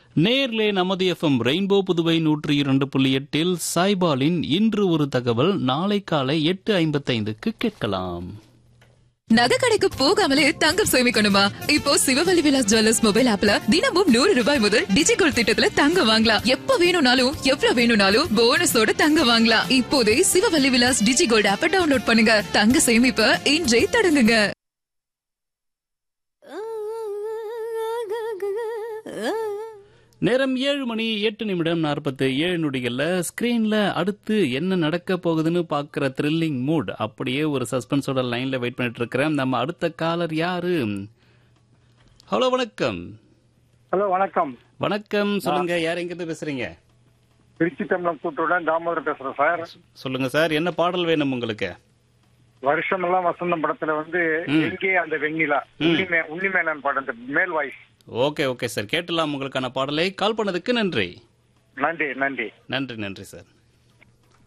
நேர்லே நமது FM rainbow Puduvai நூற்றி இரண்டு புள்ளி எட்டில் சாய்பாலின் இன்று ஒரு தகவல் நாளை காலை எட்டு ஐம்பத்தைந்துக்கு கேட்கலாம் நகை கடைக்கு போகாமலே தங்கம் சேமிக்கணுமா இப்போ சிவவழி விலாஸ் ஜுவல்லர்ஸ் மொபைல் ஆப்ல தினமும் நூறு ரூபாய் முதல் டிஜிகோல்ட் திட்டத்துல தங்கம் வாங்கலாம் எப்ப வேணும்னாலும் எவ்வளவு வேணும்னாலும் போனஸோட தங்கம் வாங்கலாம் இப்போதே சிவவழி விலாஸ் டிஜிகோல்ட் ஆப்ப டவுன்லோட் பண்ணுங்க தங்க சேமிப்ப இன்றே தொடங்குங்க நேரம் ஏழு மணி எட்டு நிமிடம் நாற்பத்து ஏழு நொடிகள்ல ஸ்கிரீன்ல அடுத்து என்ன நடக்க போகுதுன்னு பாக்குற த்ரில்லிங் மூட் அப்படியே ஒரு சஸ்பென்ஸோட லைன்ல வெயிட் பண்ணிட்டு இருக்கிறேன் நம்ம அடுத்த காலர் யாரு ஹலோ வணக்கம் ஹலோ வணக்கம் வணக்கம் சொல்லுங்க யார் எங்க இருந்து பேசுறீங்க திருச்சி தமிழம் கூட்டுடன் தாமோதர் பேசுறேன் சார் சொல்லுங்க சார் என்ன பாடல் வேணும் உங்களுக்கு வருஷமெல்லாம் வசந்தம் படத்துல வந்து எங்கே அந்த வெண்ணிலா உன்னிமே உன்னிமேனன் படம் இந்த மேல் வாய்ஸ் ஓகே ஓகே சார் கேட்டலாம் உங்களுக்கான பாடலை கால் பண்ணதுக்கு நன்றி நன்றி நன்றி நன்றி நன்றி சார்